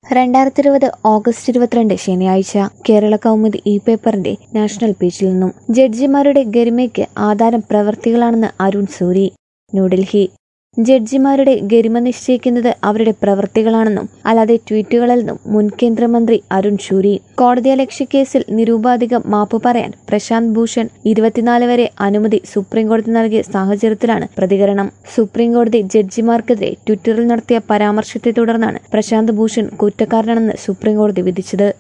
രണ്ടായിരത്തി ഇരുപത് ഓഗസ്റ്റ് ഇരുപത്തിരണ്ട് ശനിയാഴ്ച കേരള കൗമുദി ഇ പേപ്പറിന്റെ നാഷണൽ പേജിൽ നിന്നും ജഡ്ജിമാരുടെ ഗരിമയ്ക്ക് ആധാരം പ്രവൃത്തികളാണെന്ന് അരുൺ സൂരി ന്യൂഡൽഹി ജഡ്ജിമാരുടെ ഗരിമ നിശ്ചയിക്കുന്നത് അവരുടെ പ്രവൃത്തികളാണെന്നും അല്ലാതെ ട്വീറ്റുകളല്ലെന്നും മുൻ കേന്ദ്രമന്ത്രി അരുൺ ഷൂരി കോടതിയലക്ഷ്യ കേസിൽ നിരൂപാധികം മാപ്പ് പറയാൻ പ്രശാന്ത് ഭൂഷൺ ഇരുപത്തിനാല് വരെ അനുമതി സുപ്രീംകോടതി നൽകിയ സാഹചര്യത്തിലാണ് പ്രതികരണം സുപ്രീംകോടതി ജഡ്ജിമാർക്കെതിരെ ട്വിറ്ററിൽ നടത്തിയ പരാമർശത്തെ തുടർന്നാണ് പ്രശാന്ത് ഭൂഷൺ കുറ്റക്കാരനാണെന്ന് സുപ്രീംകോടതി വിധിച്ചത്